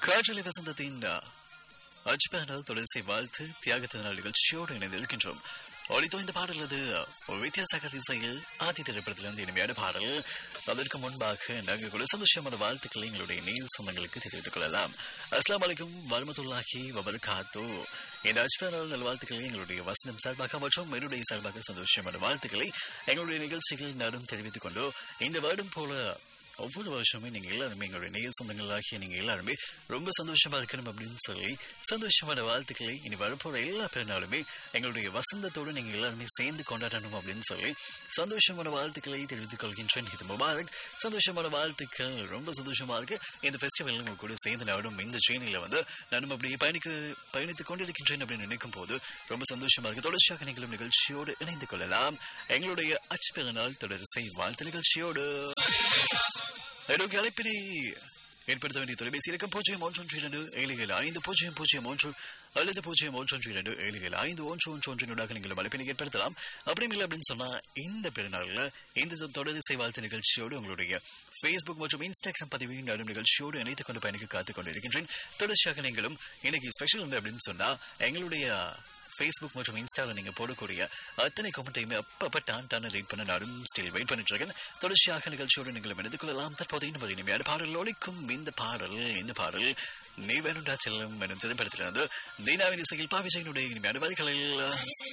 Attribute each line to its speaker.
Speaker 1: காற்றலை வசந்தத்தின் அஜ்பேனல் தொடர்ச்சி வாழ்த்து தியாகத்தினால் நிகழ்ச்சியோடு இணைந்திருக்கின்றோம் ஒளித்தோ இந்த பாடல் அது வித்தியாசக இசையில் ஆதி திரைப்படத்திலிருந்து இனிமையான பாடல் அதற்கு முன்பாக நாங்கள் கூட சந்தோஷமான வாழ்த்துக்களை எங்களுடைய நேர் சொந்தங்களுக்கு தெரிவித்துக் கொள்ளலாம் அஸ்லாம் வலைக்கும் வரமத்துல்லாஹி வபர்காத்தோ இந்த அஜ்பேனல் நல்வாழ்த்துக்களை எங்களுடைய வசந்தம் சார்பாக மற்றும் என்னுடைய சார்பாக சந்தோஷமான வாழ்த்துக்களை எங்களுடைய நிகழ்ச்சிகளில் நாடும் தெரிவித்துக் கொண்டு இந்த வருடம் போல ஒவ்வொரு வருஷமே நீங்க எல்லாருமே எங்களுடைய நேய சொந்தங்களாகிய நீங்க எல்லாருமே ரொம்ப சந்தோஷமா இருக்கணும் அப்படின்னு சொல்லி சந்தோஷமான வாழ்த்துக்களை இனி வரப்போற எல்லா பிறநாளுமே எங்களுடைய வசந்தத்தோடு நீங்க எல்லாருமே சேர்ந்து கொண்டாடணும் அப்படின்னு சொல்லி சந்தோஷமான வாழ்த்துக்களை தெரிவித்துக் கொள்கின்றேன் இது முபாரக் சந்தோஷமான வாழ்த்துக்கள் ரொம்ப சந்தோஷமா இருக்கு இந்த ஃபெஸ்டிவல் உங்க கூட சேர்ந்து நாடும் இந்த சேனையில வந்து நானும் அப்படியே பயணிக்க பயணித்துக் கொண்டிருக்கின்றேன் அப்படின்னு நினைக்கும் போது ரொம்ப சந்தோஷமா இருக்கு தொடர்ச்சியாக நீங்களும் நிகழ்ச்சியோடு இணைந்து கொள்ளலாம் எங்களுடைய அச் பிறநாள் தொடரிசை வாழ்த்து நிகழ்ச்சியோடு என்னுடைய அழைப்பினை ஏற்படுத்த வேண்டிய தொலைபேசி இலக்கம் பூஜ்ஜியம் ஒன்று ஒன்று இரண்டு ஏழு ஏழு ஐந்து பூஜ்ஜியம் பூஜ்ஜியம் ஒன்று அல்லது பூஜ்ஜியம் ஒன்று ஒன்று இரண்டு ஏழு ஏழு ஐந்து ஒன்று ஒன்று ஒன்றினூடாக நீங்கள் அழைப்பினை ஏற்படுத்தலாம் அப்படி இல்லை அப்படின்னு சொன்னா இந்த பெருநாளில் இந்த தொடரிசை வாழ்த்து நிகழ்ச்சியோடு உங்களுடைய ஃபேஸ்புக் மற்றும் இன்ஸ்டாகிராம் பதிவு நடும் நிகழ்ச்சியோடு இணைத்துக் கொண்டு பயணிக்க காத்துக் கொண்டு இருக்கின்றேன் தொடர்ச்சியாக நீங்களும் இன்னைக்கு ஸ்பெஷல் உண்டு அப்படின்னு சொன்னா எங்களுடைய ஃபேஸ்புக் மற்றும் இன்ஸ்டாவில் நீங்கள் போடக்கூடிய அத்தனை கமெண்ட்டையுமே அப்பப்போ டான் டான ரீட் பண்ண நாடும் ஸ்டில் வெயிட் பண்ணிட்டு இருக்கேன் தொடர்ச்சியாக நிகழ்ச்சியோடு நீங்கள் எடுத்துக் கொள்ளலாம் தற்போது இன்னும் ஒரு இனிமையான பாடல் ஒழிக்கும் இந்த பாடல் இந்த பாடல் நீ வேணுண்டா செல்லும் எனும் திரைப்படத்திலிருந்து தீனாவின் இசையில் பாவிஜயனுடைய இனிமையான வரிகளில்